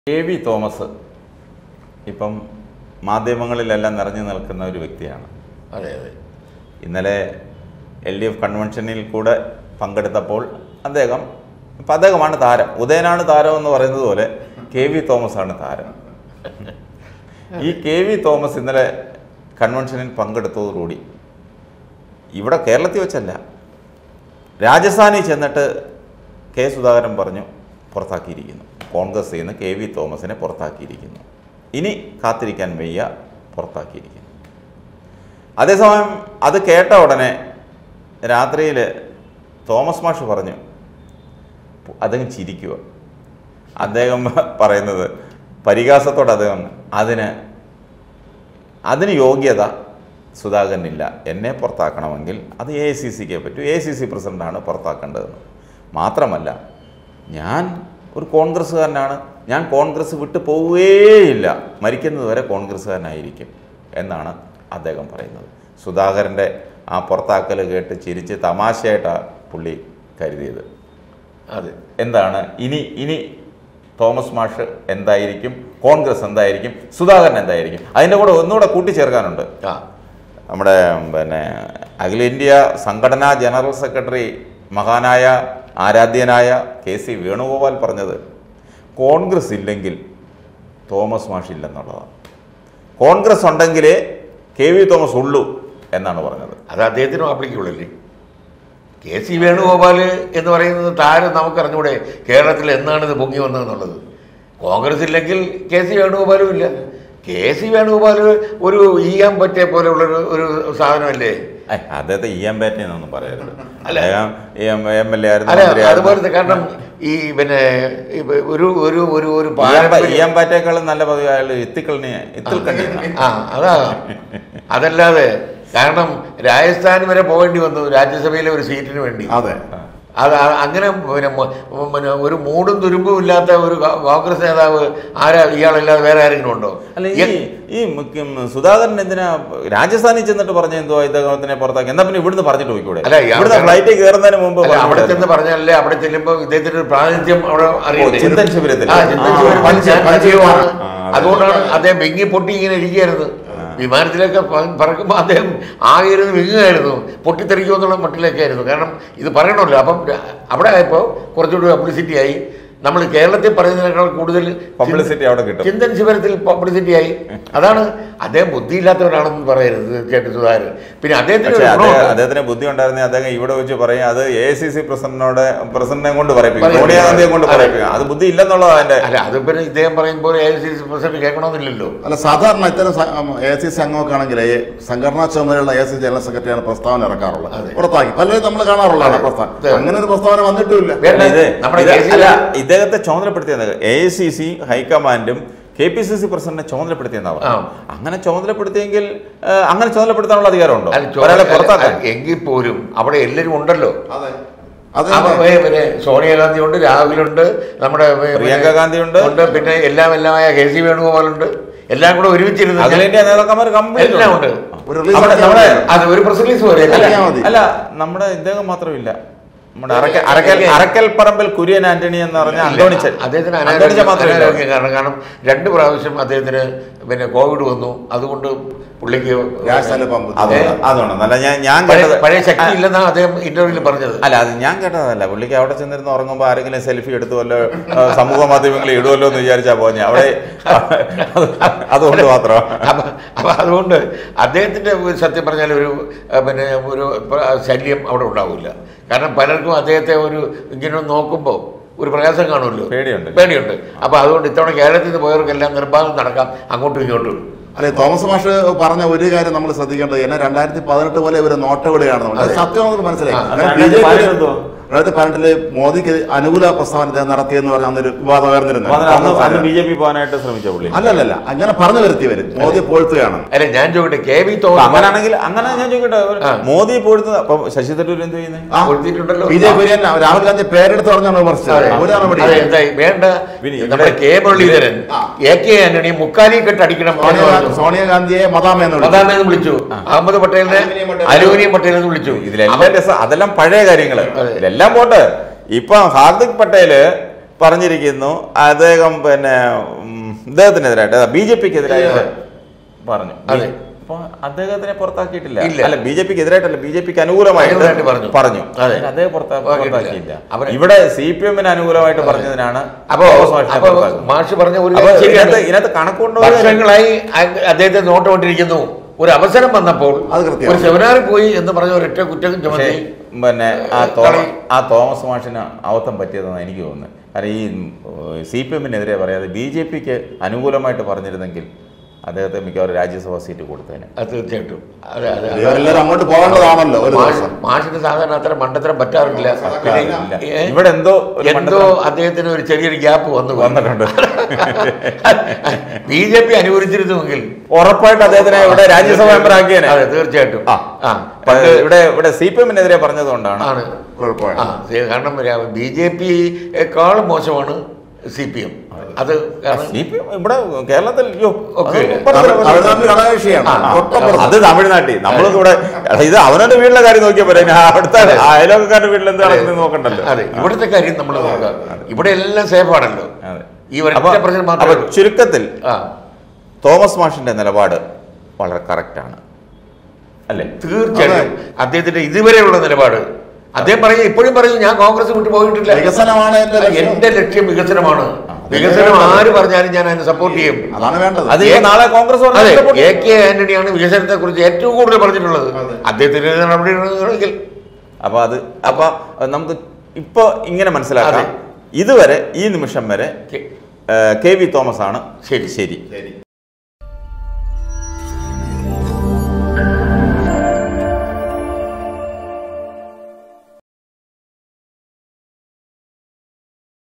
K V Thomas ഇപ്പം മാധ്യമങ്ങളിലെല്ലാം നിറഞ്ഞു നിൽക്കുന്ന ഒരു വ്യക്തിയാണ് അതെ അതെ ഇന്നലെ എൽ ഡി എഫ് കൺവെൻഷനിൽ കൂടെ പങ്കെടുത്തപ്പോൾ അദ്ദേഹം ഇപ്പം അദ്ദേഹമാണ് താരം ഉദയനാണ് താരം എന്ന് പറയുന്നത് പോലെ കെ വി തോമസ് ആണ് താരം ഈ കെ വി തോമസ് ഇന്നലെ കൺവെൻഷനിൽ പങ്കെടുത്തതോടുകൂടി ഇവിടെ കേരളത്തിൽ വെച്ചല്ല രാജസ്ഥാനിൽ ചെന്നിട്ട് കെ സുധാകരൻ പറഞ്ഞു പുറത്താക്കിയിരിക്കുന്നു കോൺഗ്രസിൽ നിന്ന് കെ വി തോമസിനെ പുറത്താക്കിയിരിക്കുന്നു ഇനി കാത്തിരിക്കാൻ വയ്യ പുറത്താക്കിയിരിക്കുന്നു അതേസമയം അത് കേട്ട ഉടനെ രാത്രിയിൽ തോമസ് മാഷ് പറഞ്ഞു അദ്ദേഹം ചിരിക്കുക അദ്ദേഹം പറയുന്നത് പരിഹാസത്തോടെ അദ്ദേഹം അതിന് അതിന് യോഗ്യത സുധാകരനില്ല എന്നെ പുറത്താക്കണമെങ്കിൽ അത് എ ഐ സി സിക്ക് പറ്റൂ എ ഐ സി സി പ്രസിഡൻ്റാണ് പുറത്താക്കേണ്ടതെന്ന് മാത്രമല്ല ഞാൻ ഒരു കോൺഗ്രസ്സുകാരനാണ് ഞാൻ കോൺഗ്രസ് വിട്ടു പോവുകയില്ല മരിക്കുന്നത് വരെ കോൺഗ്രസ്സുകാരനായിരിക്കും എന്നാണ് അദ്ദേഹം പറയുന്നത് സുധാകരൻ്റെ ആ പുറത്താക്കൽ കേട്ട് ചിരിച്ച് തമാശയായിട്ടാണ് പുള്ളി കരുതിയത് അതെ എന്താണ് ഇനി ഇനി തോമസ് മാഷ് എന്തായിരിക്കും കോൺഗ്രസ് എന്തായിരിക്കും സുധാകരൻ എന്തായിരിക്കും അതിൻ്റെ കൂടെ ഒന്നുകൂടെ കൂട്ടിച്ചേർക്കാനുണ്ട് ആ നമ്മുടെ പിന്നെ അഖിലേന്ത്യാ സംഘടനാ ജനറൽ സെക്രട്ടറി മഹാനായ ആരാധ്യനായ കെ സി വേണുഗോപാൽ പറഞ്ഞത് കോൺഗ്രസ് ഇല്ലെങ്കിൽ തോമസ് മാഷ് ഇല്ലെന്നുള്ളതാണ് കോൺഗ്രസ് ഉണ്ടെങ്കിലേ കെ വി തോമസ് ഉള്ളൂ എന്നാണ് പറഞ്ഞത് അത് അദ്ദേഹത്തിനും ആപ്ലിക്കുള്ളല്ലേ കെ സി വേണുഗോപാൽ എന്ന് പറയുന്നത് താരം നമുക്കറിഞ്ഞൂടെ കേരളത്തിൽ എന്നാണ് ഇത് പൊങ്ങി വന്നതെന്നുള്ളത് കോൺഗ്രസ് ഇല്ലെങ്കിൽ കെ സി വേണുഗോപാലും ഇല്ല കെ സി വേണുഗോപാൽ ഒരു ഈയാൻ പറ്റിയ പോലെയുള്ളൊരു ഒരു സാധനമല്ലേ ഏ, അദ്ദേഹത്തെ ഇ എം ബാറ്റി എന്നൊന്നും പറയരുത് അല്ല. അദ്ദേഹം എം എൽ എ ആയിരുന്നു അല്ല മന്ത്രിയായിരുന്നു. അതുപോലത്തെ കാരണം ഈ പിന്നെ ഈ ഒരു ഒരു ഒരു ഒരു ഇ എം ബാ- ഇ പാരമ്പര്യം എം ബാറ്റേക്കാളും നല്ല പതിവ് അയാൾ ഇത്തിക്കള്ളിനെ ഇത്തിൽക്കണ്ണി ആ അതാ അതല്ലാതെ കാരണം രാജസ്ഥാൻ വരെ പോകേണ്ടി വന്നു രാജ്യസഭയിലെ ഒരു സീറ്റിന് വേണ്ടി അതെ അത് ആ- അങ്ങനെ പിന്നെ മ- പിന്നെ ഒരു മൂടും തുരുമ്പും ഇല്ലാത്ത ഒരു കോ- കോൺഗ്രസ് നേതാവ് ആരാ ഇയാളല്ലാതെ വേറെ ആരെങ്കിലും ഉണ്ടോ അല്ല ഈ ഈ മുഖ്യം സുധാകരൻ എന്തിനാ രാജസ്ഥാനിൽ ചെന്നിട്ട് പറഞ്ഞ എന്തോ ഇദ്ദേഹത്തിനെ പുറത്താക്കി എന്നാ പിന്നെ ഇവിടുന്ന് പറഞ്ഞിട്ട് പോയിക്കൂടെ അല്ല, ഇയാൾ ഇവിടുന്ന് ഫ്ലൈറ്റിൽ കയറുന്നതിന് മുമ്പ് അല്ല, അവിടെ പറഞ്ഞുകൂടെ? ചെന്ന് പറഞ്ഞാലേ അവിടെ ചെല്ലുമ്പോൾ ഇദ്ദേഹത്തിന്റെ ഒരു പ്രാതിനിധ്യം അവിടെ അറിയണ്ടേ? ചിന്തൻ ശിബിരത്തിൽ. ആ, ചിന്തൻ ആ, ശിബിരത്തിൽ പഞ്ച- ഞാൻ പഞ്ച- സജീവമാണ്. ആ, അതെ. അതുകൊണ്ടാണ് അദ്ദേഹം വെങ്ങി പൊട്ടി ഇങ്ങനെ ഇരിക്കുകയായിരുന്നു വിമാനത്തിലൊക്കെ പ- പറക്കുമ്പോൾ അദ്ദേഹം ആകെ ഇരുന്ന് വിങ്ങുകയായിരുന്നു പൊട്ടിത്തെറിക്കുമെന്നുള്ള മട്ടിലൊക്കെ ആയിരുന്നു കാരണം ഇത് പറയണമല്ലോ അപ്പം ര- അവിടെ ആയപ്പോൾ കുറച്ചുകൂടി പബ്ലിസിറ്റി ആയി നമ്മൾ കേരളത്തിൽ പറയുന്നതിനേക്കാൾ കൂടുതൽ Publicity അവിടെ കിട്ടും. ചിന്തൻ ശിബിരത്തിൽ പബ്ലിസിറ്റി ആയി അതാണ് അദ്ദേഹം ബുദ്ധിയില്ലാത്തവരാണെന്ന് പറയരുത് തീർച്ചയായിട്ടും സുധാകരൻ പിന്നെ അദ്ദേഹത്തിന് പക്ഷേ ഒരു അദ്ദേഹം ഗുണമുണ്ട്. അദ്ദേഹത്തിന് ബുദ്ധി ഉണ്ടായിരുന്നെ അദ്ദേഹം ഇവിടെ വെച്ച് പറയും അത് എ സി സി പ്രസിഡന്റിനോട് പ്രസിഡന്റിനെ കൊണ്ട് പറയിപ്പിക്കും പറയിപ്പിക്കും. സോണിയാഗാന്ധിയെ കൊണ്ട് അതെ. പറയിപ്പിക്കും അത് ബുദ്ധി ഇല്ലെന്നുള്ളതാണ് അതിന്റെ അല്ല അത് പിന്നെ ഇദ്ദേഹം പറയുമ്പോൾ എ സി സി പ്രസിഡന്റ് കേൾക്കണമെന്നില്ലല്ലോ അല്ല സാധാരണ ഇത്തരം എ സി സി അംഗമൊക്കെ ആണെങ്കിൽ സംഘടനാ ചുമതലയുള്ള എ സി ജനറൽ സെക്രട്ടറിയാണ് പ്രസ്താവന ഇറക്കാറുള്ളത് അതെ. പുറത്താക്കി പലരും നമ്മൾ കാണാറുള്ളതാണ് അതെ. പ്രസ്താവന അതെ. അങ്ങനെ ഒരു പ്രസ്താവന വന്നിട്ടുമില്ല വേണ്ട, ഇത് നമ്മുടെ ഇത് കേസിൽ- അല്ല, ഇദ്ദേഹത്തെ ചുമതലപ്പെടുത്തിയത് എ ഐ സി സി ഹൈക്കമാൻഡും കെ പി സി സി പ്രസിഡന്റിനെ ചുമതലപ്പെടുത്തിയെന്നാ ആ. പറഞ്ഞു അങ്ങനെ ചുമതലപ്പെടുത്തിയെങ്കിൽ ആ, അങ്ങനെ ചുമതലപ്പെടുത്താനുള്ള അധികാരമുണ്ടോ അല്ല, ചോ- ഒരാളെ പുറത്താക്കാൻ അല്ല, എങ്കിൽ പോലും അവിടെ എല്ലാവരും ഉണ്ടല്ലോ അതെ അത് അപ്പൊ ഏ, പിന്നെ സോണിയാഗാന്ധി ഉണ്ട് രാഹുലുണ്ട് നമ്മുടെ ഏ, പിന്നെ പ്രിയങ്ക ഗാന്ധി ഉണ്ട്. ഉണ്ട് പിന്നെ എല്ലാം എല്ലാമായ കെ സി വേണുഗോപാലുണ്ട് എല്ലാം കൂടെ ഒരുമിച്ചിരുന്ന് അഖിലേന്ത്യാ നേതാക്കന്മാർ കംപ്ലീറ്റ് എല്ലാം ഉണ്ട് ഒരു release അവിടെ ആക്കിയാൽ നമ്മുടെ മതി. അത് ഒരു പ്രസ് റിലീസ് പോലെ അല്ല, അല്ലേ? ഞാൻ മതി. അല്ല നമ്മുടെ ഇദ്ദേഹം മാത്രമില്ല നമ്മുടെ അറക്കൽ അറക്കൽ അറക്കൽ പറമ്പിൽ കുര്യൻ ആന്റണി എന്ന് പറഞ്ഞ അന്തോണിച്ചൻ അദ്ദേഹത്തിന് അന്തോണിച്ചൻ അനാരോഗ്യം മാത്രമില്ല അനാരോഗ്യം കാരണം കാരണം രണ്ട് പ്രാവശ്യം അദ്ദേഹത്തിന് പിന്നെ കോവിഡ് വന്നു അതുകൊണ്ട് പുള്ളിക്ക് രാജസ്ഥാനിലെ പമ്പ് അതുകൊണ്ട് അതുകൊണ്ട് അല്ല ഞാൻ ഞാൻ പഴയ കേട്ടത് പഴയ ശക്തി ഇല്ലെന്നാണ് അദ്ദേഹം ഇന്റർവ്യൂവിൽ പറഞ്ഞത് അല്ല അത് ഞാൻ കേട്ടതല്ല പുള്ളിക്ക് അവിടെ ചെന്നിരുന്ന് ഉറങ്ങുമ്പോൾ ആരെങ്കിലും സെൽഫി എടുത്തുവല്ലോ ആ, സമൂഹ മാധ്യമങ്ങളിൽ ഇടുമല്ലോ എന്ന് വിചാരിച്ചാ പോഞ്ഞ അവിടെ അത് അതുകൊണ്ട് മാത്രം അപ്പൊ അപ്പൊ അതുകൊണ്ട് അദ്ദേഹത്തിന്റെ ഒരു സത്യം പറഞ്ഞാൽ ഒരു ആ, പിന്നെ ഒരു പ്ര- ശല്യം അവിടെ ഉണ്ടാവില്ല കാരണം പലർക്കും അദ്ദേഹത്തെ ഒരു ഇങ്ങനെ നോക്കുമ്പോൾ ഒരു പ്രയാസം കാണുമല്ലോ പേടിയുണ്ട്. പേടിയുണ്ട് അപ്പൊ അതുകൊണ്ട് ഇത്തവണ കേരളത്തിൽ നിന്ന് പോയവർക്കെല്ലാം നിർബാധം നടക്കാം അങ്ങോട്ടും ഇങ്ങോട്ടും അല്ലെ തോമസ് മാഷ് പറഞ്ഞ ഒരു കാര്യം നമ്മൾ ശ്രദ്ധിക്കേണ്ടത് എന്നെ രണ്ടായിരത്തി പതിനെട്ട് പോലെ ഇവര് നോട്ടവിടുകയാണെന്ന് അത് സത്യം നമുക്ക് മനസ്സിലായി ആ, അങ്ങനെ രണ്ടായിരത്തി BJP പതിനെട്ട് എന്തുവാ? രണ്ടായിരത്തി പതിനെട്ടില് മോദിക്ക് അനുകൂല പ്രസ്താവന ഇദ്ദേഹം നടത്തിയെന്ന് പറഞ്ഞ അന്നൊരു വിവാദം ഉയർന്നിരുന്നു അന്ന് അന്ന് ബി ജെ പി പോകാനായിട്ട് ശ്രമിച്ച പുള്ളി അല്ലല്ലല്ല അങ്ങനെ പറഞ്ഞു വരുത്തിയവര് മോദി പോഴ്ത്തുകയാണ് അല്ല ഞാൻ ചോദിക്കട്ടെ കെ വി അപ്പൊ തോമസ് അങ്ങനാണെങ്കിൽ അങ്ങനെ ഞാൻ ചോദിക്കട്ടെ ഒരു ആ. മോദി പോയിട്ട് അപ്പൊ ശശി തരൂർ എന്ത് ചെയ്യുന്നത് ആ. കൊടുത്തിട്ടുണ്ടല്ലോ B J P Rahul Gandhi പേരെടുത്ത് പറഞ്ഞാണ് വിമർശിച്ചത് അതെ. ഒരു നടപടി അതെ, എന്തായി വേണ്ട പിന്നെ ഇവിടെ- നമ്മുടെ കെ മുരളീധരൻ ആ. എ കെ ആന്റണി മുക്കാലി കെട്ട് അടിക്കണം എന്ന് സോണിയ പറഞ്ഞു. സോണിയാഗാന്ധിയെ മതാമെന്ന് വിളിച്ചു പ്രധാനമെന്ന് വിളിച്ചു അഹമ്മദ് പട്ടേലിനെ അലൂനിയം പട്ടേൽ. അലൂനിയം പട്ടേൽ എന്ന് വിളിച്ചു ഇതിലെല്ലാം രസം അതെല്ലാം പഴയ കാര്യങ്ങള് അതെ. ഇതെല്ലാം പോട്ടെ ഇപ്പൊ ഹാർദിക് പട്ടേല് പറഞ്ഞിരിക്കുന്നു അദ്ദേഹം പിന്നെ ഉം, ഇദ്ദേഹത്തിനെതിരായിട്ട് ബി ജെ പിക്ക് എതിരായിട്ട് പറഞ്ഞു അതെ. അപ്പൊ അദ്ദേഹത്തിനെ പുറത്താക്കിയിട്ടില്ല ഇല്ല. അല്ല ബി ജെ പിക്ക് എതിരായിട്ടല്ല ബി ജെ പിക്ക് അനുകൂലമായിട്ട് അനുകൂലമായിട്ട് പറഞ്ഞു. പറഞ്ഞു അതെ. അദ്ദേഹം പുറത്താ- പുറത്താക്കിയിട്ടില്ല. പുറത്താക്കിയില്ല അവരെ- ഇവിടെ സി പി എമ്മിന് അനുകൂലമായിട്ട് പറഞ്ഞതിനാണ് അപ്പോ തോമസ് മാഷിനെ അപ്പൊ പുറത്താക്കുന്നത്. മാഷ് പറഞ്ഞ ഒരു അപ്പൊ കാര്യം ശരിയാണ്. ഇതിനകത്ത് ഇതിനകത്ത് കണക്കുണ്ടോ വർഷങ്ങളായി അ- അദ്ദേഹത്തെ നോട്ടുകൊണ്ടിരിക്കുന്നു ഒരു അവസരം വന്നപ്പോൾ അത് കൃത്യമാണ്. ഒരു സെമിനാറിൽ പോയി എന്ന് പറഞ്ഞ ഒരൊറ്റ കുറ്റം പക്ഷേ ചുമത്തി പിന്നെ ആ ഏഹ് തോമ കളി- ആ തോമസ് മാഷിന് അവത്തം പറ്റിയതെന്ന് എനിക്ക് തോന്നുന്നത് കാരണം ഈ സി പി എമ്മിനെതിരെ പറയാതെ ബി ജെ പിക്ക് അനുകൂലമായിട്ട് പറഞ്ഞിരുന്നെങ്കിൽ അദ്ദേഹത്തെ മിക്കവാറും രാജ്യസഭാ സീറ്റ് കൊടുത്തേനെ അത് തീർച്ചയായിട്ടും അതെ അതെ അതെ. ഇവരെല്ലാവരും അങ്ങോട്ട് പോകേണ്ടതാണല്ലോ ഒരു മാഷ്- ദിവസം മാഷിന് സാധാരണ അത്ര മണ്ടത്തരം പറ്റാറില്ല പിന്നെ ഇല്ല. ഏ, ഇവിടെ എന്തോ ഒരു എന്തോ മണ്ടത്തരം അദ്ദേഹത്തിന് ഒരു ചെറിയൊരു ഗ്യാപ്പ് വന്നു വന്നിട്ടുണ്ട് ബി ജെ പി അനുകൂലിച്ചിരുന്നുവെങ്കിൽ ഉറപ്പായിട്ട് അദ്ദേഹത്തിനെ ഇവിടെ രാജ്യസഭ മെമ്പർ ആക്കിയേനെ അതെ തീർച്ചയായിട്ടും ആ ആ അപ്പൊ ഇവിടെ ഇവിടെ സി പി എമ്മിനെതിരെ പറഞ്ഞതുകൊണ്ടാണ് ആണ് കുഴപ്പമില്ല ആ സി- കാരണം ബി ജെ പിയെക്കാളും മോശമാണ് സി പി എം അത് കാരണം സി പി എം ഇവിടെ കേരളത്തിൽ അയ്യോ, ഒക്കെ. അത് പറഞ്ഞില്ല, അവർ പറഞ്ഞില്ല. തമ്മിൽ ഘടകകക്ഷിയാണ് ആ, തൊട്ടപ്പുറത്ത് അത് തമിഴ്നാട്ടിൽ നമ്മൾക്ക് ഇവിടെ എടാ, ഇത് അവനവന്റെ വീട്ടിലെ കാര്യം നോക്കിയാൽ പോരെ ഇനി അവിടുത്തെ അയലോക്കാരുടെ വീട്ടിൽ എന്ത് നടക്കുന്നത് നോക്കണ്ടല്ലോ അതെ ഇവിടുത്തെ കാര്യം നമ്മൾ നോക്കാം ഇവിടെ എല്ലാം സേഫ് ആണല്ലോ അതെ. ഈ ഒരൊറ്റ അപ്പൊ- പ്രശ്നം അപ്പൊ മാത്രമേ ഉള്ളൂ. ചുരുക്കത്തിൽ ആ തോമസ് മാഷിന്റെ നിലപാട് വളരെ കറക്റ്റാണ് അല്ലേ തീർച്ചയായിട്ടും അദ്ദേഹത്തിന്റെ ഇതുവരെയുള്ള നിലപാട് അദ്ദേഹം പറയും ഇപ്പോഴും പറയും ഞാൻ കോൺഗ്രസ് വിട്ടു പോയിട്ടില്ല വികസനമാണ് എന്റെ ലക്ഷ്യം. എന്റെ ലക്ഷ്യം വികസനമാണ് വികസനം ആര് പറഞ്ഞാലും ഞാൻ അതിനെ സപ്പോർട്ട് ചെയ്യും അതാണ് വേണ്ടത് അത് ഇപ്പൊ നാളെ കോൺഗ്രസ് അതെ പറഞ്ഞാൽ support എ ചെയ്യും. കെ ആന്റണിയാണ് വികസനത്തെ കുറിച്ച് ഏറ്റവും കൂടുതൽ പറഞ്ഞിട്ടുള്ളത് അദ്ദേഹത്തിന്റെ നടപടി എടുക്കുകയാണെങ്കിൽ അപ്പൊ അത് അപ്പൊ നമുക്ക് ഇപ്പൊ ഇങ്ങനെ മനസ്സിലാക്കാം അതെ. ഇതുവരെ ഈ നിമിഷം വരെ കെ- ഏഹ്, കെ വി തോമസ് ആണ് ശരി. ശരി ശരി